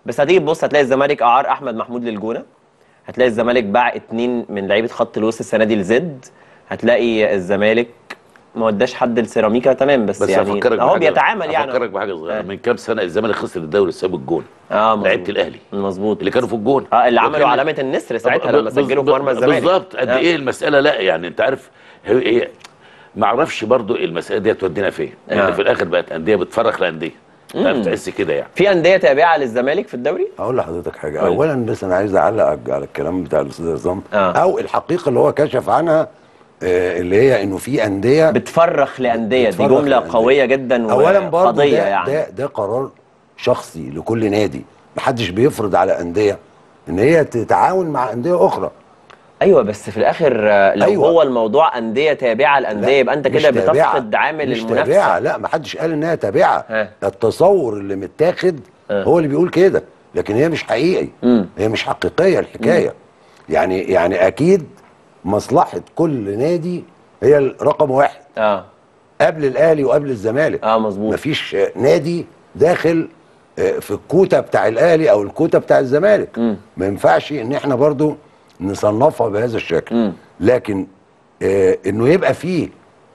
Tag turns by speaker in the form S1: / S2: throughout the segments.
S1: بس هتيجي تبص هتلاقي الزمالك اعار احمد محمود للجونه هتلاقي الزمالك باع اتنين من لعيبه خط الوسط السنه دي لزد هتلاقي الزمالك ما وداش حد السيراميكا تمام بس,
S2: بس
S1: يعني
S2: افكرك
S1: اهو
S2: بحاجة-
S1: بيتعامل يعني
S2: افكرك بحاجه صغيره
S1: آه.
S2: من كام سنه الزمالك خسر الدوري ساب الجون
S1: اه مظبوط.
S2: لعيبه الاهلي
S1: مظبوط
S2: اللي كانوا في الجون
S1: اه اللي عملوا
S2: وكان-
S1: علامه النسر ساعتها لما
S2: بز-
S1: سجلوا في مرمى الزمالك
S2: بالظبط قد
S1: آه.
S2: ايه المساله لا يعني انت عارف هي هي ما اعرفش برضو المساله دي تودينا فين يعني
S1: آه.
S2: في الاخر بقت انديه بتفرخ لانديه تعرف تحس كده يعني
S1: في انديه تابعه للزمالك في الدوري
S3: اقول لحضرتك حاجه
S1: قول.
S3: اولا بس انا عايز اعلق على الكلام بتاع الاستاذ عصام
S1: آه.
S3: او الحقيقه اللي هو كشف عنها آه، اللي هي انه في انديه
S1: بتفرخ لانديه دي
S3: بتفرخ
S1: جمله
S3: لأندية.
S1: قويه جدا
S3: اولا برضه
S1: وقضيه
S3: ده,
S1: يعني
S3: ده ده قرار شخصي لكل نادي محدش بيفرض على انديه ان هي تتعاون مع انديه اخرى
S1: ايوه بس في الاخر آه، لو
S3: أيوة.
S1: هو الموضوع انديه تابعه لانديه
S3: لا،
S1: يبقى انت
S3: مش
S1: كده
S3: تابعة.
S1: بتفقد عامل
S3: مش
S1: المنافسه
S3: تابعه لا ما حدش قال انها تابعه
S1: ها.
S3: التصور اللي متاخد
S1: ها.
S3: هو اللي بيقول كده لكن هي مش حقيقي
S1: مم.
S3: هي مش حقيقيه الحكايه يعني يعني اكيد مصلحه كل نادي هي رقم واحد
S1: اه
S3: قبل الاهلي وقبل الزمالك
S1: اه مظبوط
S3: مفيش آه، نادي داخل آه، في الكوتا بتاع الاهلي او الكوتا بتاع الزمالك
S1: مم.
S3: ما ينفعش ان احنا برضو نصنفها بهذا الشكل
S1: مم.
S3: لكن آه انه يبقى فيه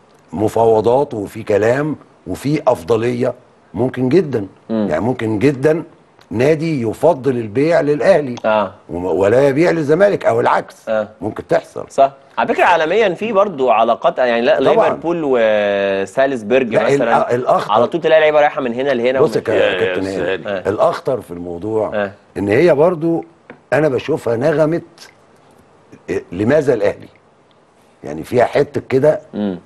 S3: مفاوضات وفي كلام وفي افضليه ممكن جدا
S1: مم.
S3: يعني ممكن جدا نادي يفضل البيع للاهلي
S1: اه
S3: وم- ولا يبيع للزمالك او العكس
S1: آه.
S3: ممكن تحصل
S1: صح على فكره عالميا في برضو علاقات يعني لا
S3: طبعاً.
S1: ليفربول وسالزبرج
S3: لا،
S1: مثلا
S3: الأ- الأخطر-
S1: على طول تلاقي لعيبه رايحه من هنا لهنا
S3: بص يا
S1: ومن-
S3: كا-
S2: يا- يا
S3: كابتن
S2: أستاذ
S3: هاني
S1: هاني.
S3: الاخطر في الموضوع
S1: آه.
S3: ان هي برضو انا بشوفها نغمه إيه، لماذا الاهلي يعني فيها حته كده
S1: مم.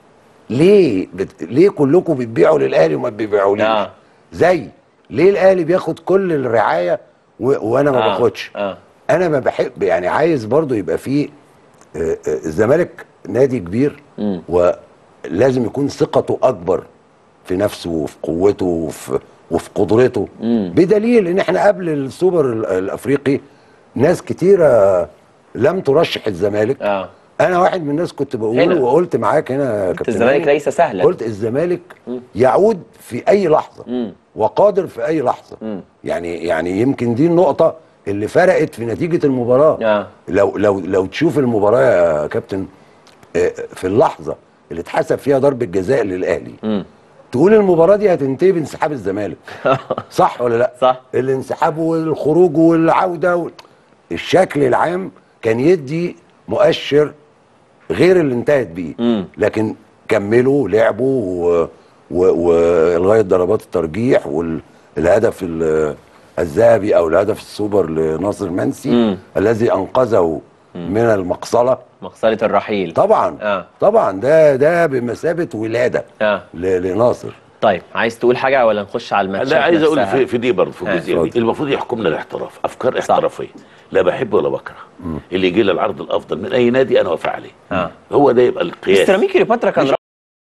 S3: ليه بت... ليه كلكم بتبيعوا للاهلي وما بتبيعوليش
S1: آه.
S3: زي ليه الاهلي بياخد كل الرعايه و... وانا ما
S1: آه.
S3: باخدش
S1: اه
S3: انا ما بحب يعني عايز برضو يبقى فيه آه، آه، الزمالك نادي كبير
S1: مم.
S3: ولازم يكون ثقته اكبر في نفسه وفي قوته وفي وفي قدرته
S1: مم.
S3: بدليل ان احنا قبل السوبر ال- الافريقي ناس كتيره لم ترشح الزمالك
S1: اه
S3: انا واحد من الناس كنت بقول
S1: هنا.
S3: وقلت معاك هنا يا كابتن
S1: الزمالك
S3: هاني،
S1: ليس سهلا
S3: قلت الزمالك يعود في اي لحظه
S1: مم.
S3: وقادر في اي لحظه
S1: مم.
S3: يعني يعني يمكن دي النقطه اللي فرقت في نتيجه المباراه
S1: آه.
S3: لو لو لو تشوف المباراه يا كابتن آه، في اللحظه اللي اتحسب فيها ضربه جزاء للاهلي
S1: مم.
S3: تقول المباراه دي هتنتهي بانسحاب الزمالك صح ولا لا
S1: صح.
S3: الانسحاب والخروج والعوده وال... الشكل العام كان يدي مؤشر غير اللي انتهت بيه
S1: مم.
S3: لكن كملوا لعبوا و- و- ولغايه ضربات الترجيح والهدف ال- الذهبي او الهدف السوبر لناصر منسي
S1: مم.
S3: الذي انقذه من المقصله
S1: مغسله الرحيل
S3: طبعا
S1: آه.
S3: طبعا ده ده بمثابه ولاده
S1: اه
S3: ل- لناصر
S1: طيب عايز تقول حاجه ولا نخش على الماتش
S2: لا عايز اقول في, في دي برضه في
S1: آه،
S2: الجزئيه دي
S3: اتفضل.
S2: المفروض يحكمنا الاحتراف افكار احترافيه لا بحب ولا بكره اللي يجي لي العرض الافضل من اي نادي انا وافق عليه
S1: آه.
S2: هو ده يبقى القياس
S1: السيراميكي كليوباترا كان
S2: مش